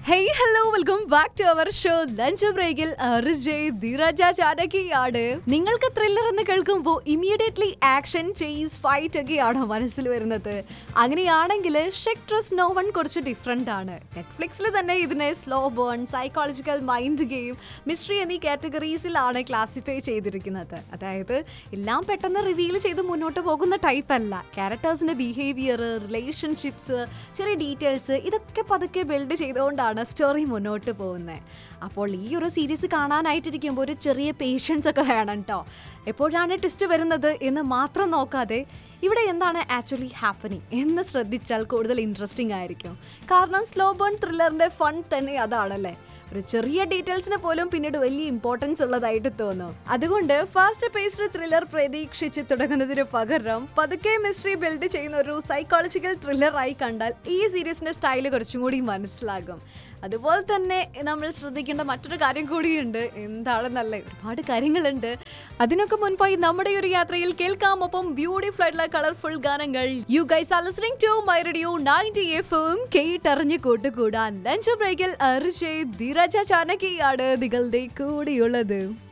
hey hello welcome back to our show lunch ബ്രേക്കിൽ ജയ് ധീരജ ചാനകിയാണ് നിങ്ങൾക്ക് ത്രില്ലർ എന്ന് കേൾക്കുമ്പോൾ ഇമ്മീഡിയറ്റ്ലി ആക്ഷൻ ചേസ് ഫൈറ്റ് ഒക്കെയാണോ മനസ്സിൽ വരുന്നത് അങ്ങനെയാണെങ്കിൽ ഷെക് ട്രസ് നോ വൺ കുറച്ച് ഡിഫറെൻ്റ് ആണ് നെറ്റ്ഫ്ലിക്സിൽ തന്നെ ഇതിനെ slow burn psychological mind game mystery എന്നീ കാറ്റഗറീസിലാണ് ക്ലാസിഫൈ ചെയ്തിരിക്കുന്നത് അതായത് എല്ലാം പെട്ടെന്ന് റിവീൽ ചെയ്ത് മുന്നോട്ട് പോകുന്ന ടൈപ്പ് അല്ല ക്യാരക്ടേഴ്സിന്റെ ബിഹേവിയർ റിലേഷൻഷിപ്സ് ചെറിയ ഡീറ്റെയിൽസ് ഇതൊക്കെ പതുക്കെ ബിൽഡ് ചെയ്തുകൊണ്ടാണ് സ്റ്റോറി മുന്നോട്ട് പോകുന്നത് അപ്പോൾ ഈ ഒരു സീരീസ് കാണാനായിട്ടിരിക്കുമ്പോൾ ഒരു ചെറിയ പേഷ്യൻസ് ഒക്കെ വേണം കേട്ടോ എപ്പോഴാണ് ട്വിസ്റ്റ് വരുന്നത് എന്ന് മാത്രം നോക്കാതെ ഇവിടെ എന്താണ് ആക്ച്വലി ഹാപ്പനിങ് എന്ന് ശ്രദ്ധിച്ചാൽ കൂടുതൽ ഇൻട്രസ്റ്റിംഗ് ആയിരിക്കും കാരണം സ്ലോ ബേൺ ത്രില്ലറിന്റെ ഫൺ തന്നെ അതാണല്ലേ ഒരു ചെറിയ ഡീറ്റെയിൽസിന് പോലും പിന്നീട് വലിയ ഇമ്പോർട്ടൻസ് ഉള്ളതായിട്ട് തോന്നും അതുകൊണ്ട് ഫാസ്റ്റ് പേസ്ഡ് ത്രില്ലർ പ്രതീക്ഷിച്ച് തുടങ്ങുന്നതിന് പകരം പതുക്കെ മിസ്റ്ററി ബിൽഡ് ചെയ്യുന്ന ഒരു സൈക്കോളജിക്കൽ ത്രില്ലർ ആയി കണ്ടാൽ ഈ സീരീസിന്റെ സ്റ്റൈൽ കുറച്ചും കൂടി മനസ്സിലാകും അതുപോലെ തന്നെ നമ്മൾ ശ്രദ്ധിക്കേണ്ട മറ്റൊരു കാര്യം കൂടിയുണ്ട് എന്താണെന്നല്ലേ ഒരുപാട് കാര്യങ്ങളുണ്ട് അതിനൊക്കെ മുൻപായി നമ്മുടെ ഈ ഒരു യാത്രയിൽ കേൾക്കാം ഒപ്പം ബ്യൂട്ടിഫുൾ ആയിട്ടുള്ള കളർഫുൾ ഗാനങ്ങൾ you guys are listening to my radio 90 എഫും കേട്ടറിഞ്ഞ് കൂട്ടുകൂടാൻ ലഞ്ച് ബ്രേക്കിൽ അർജയ് ധീരജ ചാനകിയാണ് നിങ്ങളുടെ കൂടെയുള്ളത്